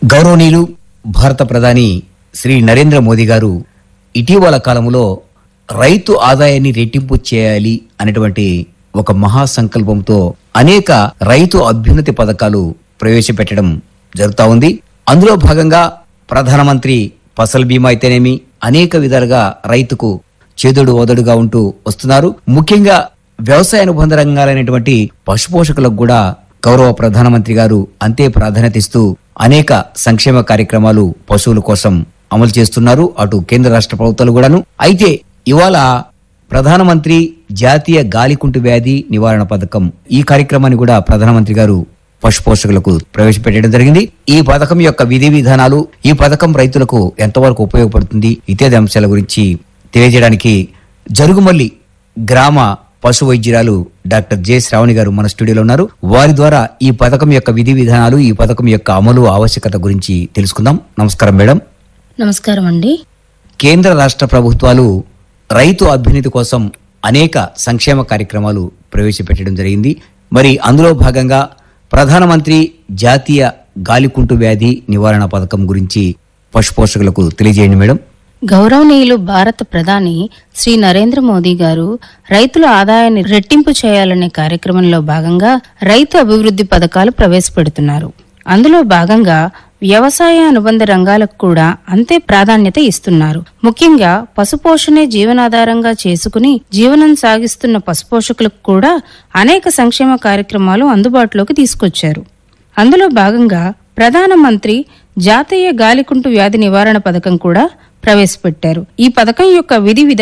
గౌరవనీయులు భారత ప్రధాని శ్రీ నరేంద్ర మోదీ గారు ఇటీవల కాలంలో రైతు ఆదాయాన్ని రెట్టింపు చేయాలి అనేటువంటి ఒక మహా సంకల్పంతో అనేక రైతు అభ్యున్నతి పథకాలు ప్రవేశపెట్టడం జరుగుతా ఉంది అందులో భాగంగా ప్రధానమంత్రి ఫసల్ బీమా అయితేనేమి అనేక విధాలుగా రైతుకు చేదుడు ఓదడుగా ఉంటూ వస్తున్నారు ముఖ్యంగా వ్యవసాయ అనుబంధ రంగాలైనటువంటి పశుపోషకులకు కూడా గౌరవ ప్రధానమంత్రి గారు అంతే ప్రాధాన్యత ఇస్తూ అనేక సంక్షేమ కార్యక్రమాలు పశువుల కోసం అమలు చేస్తున్నారు అటు కేంద్ర రాష్ట్ర ప్రభుత్వాలు కూడాను అయితే ఇవాళ ప్రధానమంత్రి జాతీయ గాలికుంటు వ్యాధి నివారణ పథకం ఈ కార్యక్రమాన్ని కూడా ప్రధానమంత్రి గారు పశుపోషకులకు ప్రవేశపెట్టడం జరిగింది ఈ పథకం యొక్క విధి విధానాలు ఈ పథకం రైతులకు ఎంతవరకు ఉపయోగపడుతుంది ఇత్యాది అంశాల గురించి తెలియజేయడానికి జరుగుమల్లి గ్రామ పశు వైద్యురాలు డాక్టర్ జె శ్రావణి గారు మన స్టూడియోలో ఉన్నారు వారి ద్వారా ఈ పథకం యొక్క విధి విధానాలు ఈ పథకం యొక్క అమలు ఆవశ్యకత గురించి తెలుసుకుందాం నమస్కారం మేడం నమస్కారం అండి కేంద్ర రాష్ట్ర ప్రభుత్వాలు రైతు అభ్యున్నతి కోసం అనేక సంక్షేమ కార్యక్రమాలు ప్రవేశపెట్టడం జరిగింది మరి అందులో భాగంగా ప్రధానమంత్రి జాతీయ గాలికుంటు వ్యాధి నివారణ పథకం గురించి పశుపోషకులకు తెలియజేయండి మేడం గౌరవనీయులు భారత ప్రధాని శ్రీ నరేంద్ర మోదీ గారు రైతుల ఆదాయాన్ని రెట్టింపు చేయాలనే కార్యక్రమంలో భాగంగా రైతు అభివృద్ధి పథకాలు ప్రవేశపెడుతున్నారు అందులో భాగంగా వ్యవసాయ అనుబంధ రంగాలకు కూడా అంతే ప్రాధాన్యత ఇస్తున్నారు ముఖ్యంగా పశుపోషణే జీవనాధారంగా చేసుకుని జీవనం సాగిస్తున్న పశుపోషకులకు కూడా అనేక సంక్షేమ కార్యక్రమాలు అందుబాటులోకి తీసుకొచ్చారు అందులో భాగంగా ప్రధానమంత్రి జాతీయ గాలికుంటు వ్యాధి నివారణ పథకం కూడా ప్రవేశపెట్టారు ఈ పథకం యొక్క విధి విధానాలు